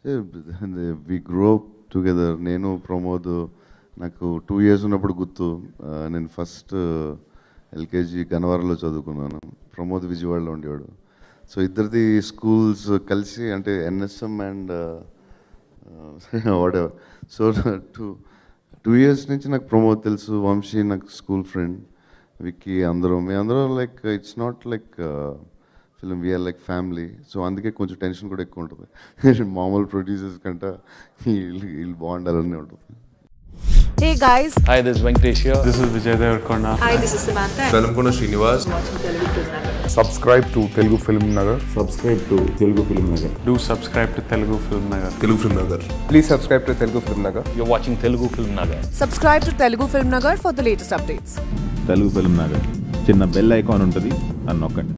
We grow together నేను ప్రమోద్ నాకు two years ఉన్నప్పుడు గుర్తు ఆ, నేను ఫస్ట్ ఎల్కేజీ గన్నవరంలో చదువుకున్నాను ప్రమోద్ విజయవాడలో ఉండేవాడు సో ఇద్దరిది స్కూల్స్ కలిసి అంటే NSM and whatever so two two years నుంచి నాకు ప్రమోద్ తెలుసు వంశీ నాకు స్కూల్ ఫ్రెండ్ విక్కీ అందరూ మీ అందరూ like it's not like film we're like family so అందుకే కొంచెం టెన్షన్ కూడా ఎక్కువ ఉంటుంది మామూలు ప్రొడ్యూసర్స్ కంటే వీళ్ళు వీళ్ళు బాగుండాలని ఉంటుంది Hey guys, Hi, this is Venkatesh here. This is Vijay Devarkonda. hi, this is Samantha. Velankonda Srinivas subscribe to Telugu Film Nagar. Subscribe to Telugu film Nagar Do subscribe to Telugu Film Nagar. Telugu film Nagar Please subscribe to Telugu Film Nagar. You're watching Telugu Film Nagar. Subscribe to Telugu Film Nagar for the latest updates. Telugu film Nagar చిన్న bell icon ఉంటుంది అని నొక్కండి